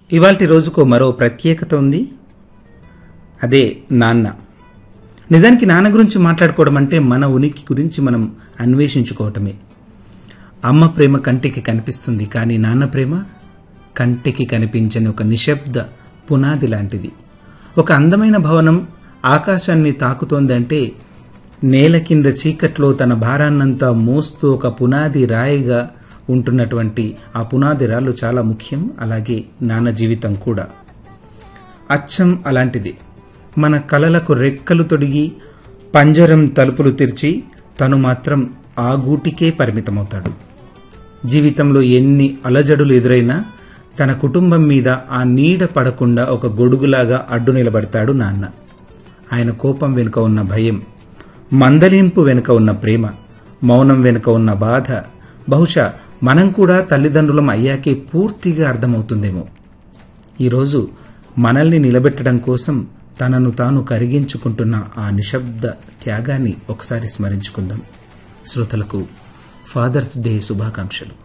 ఇవాల్టి రోజుకో మరో ప్రత్యేకత ఉంది అదే నాన్న నిజానికి నాన్న గురించి మాట్లాడుకోవడం అంటే మన ఉనికి గురించి మనం అన్వేషించుకోవటమే అమ్మ ప్రేమ కంటికి కనిపిస్తుంది కానీ నాన్న ప్రేమ కంటికి కనిపించని ఒక నిశ్శబ్ద పునాది లాంటిది ఒక అందమైన భవనం ఆకాశాన్ని తాకుతోందంటే నేల కింద చీకట్లో తన భారాన్నంతా మోస్తూ ఒక పునాది రాయిగా ఉంటున్నటువంటి ఆ పునాది రాళ్ళు చాలా ముఖ్యం అలాగే నాన్న జీవితం కూడా అచ్చం అలాంటిది మన కలలకు రెక్కలు తొడిగి పంజరం తలుపులు తెరిచి తను మాత్రం ఆ గూటికే పరిమితమవుతాడు జీవితంలో ఎన్ని అలజడులు ఎదురైనా తన కుటుంబం మీద ఆ నీడ పడకుండా ఒక గొడుగులాగా అడ్డు నిలబడతాడు నాన్న ఆయన కోపం వెనుక ఉన్న భయం మందలింపు వెనుక ఉన్న ప్రేమ మౌనం వెనుక ఉన్న బాధ బహుశా మనం కూడా తల్లిదండ్రులం అయ్యాకే పూర్తిగా అర్థమవుతుందేమో ఈరోజు మనల్ని నిలబెట్టడం కోసం తనను తాను కరిగించుకుంటున్న ఆ నిశ్శబ్ద త్యాగాన్ని ఒకసారి స్మరించుకుందాం శ్రోతలకు ఫాదర్స్ డే శుభాకాంక్షలు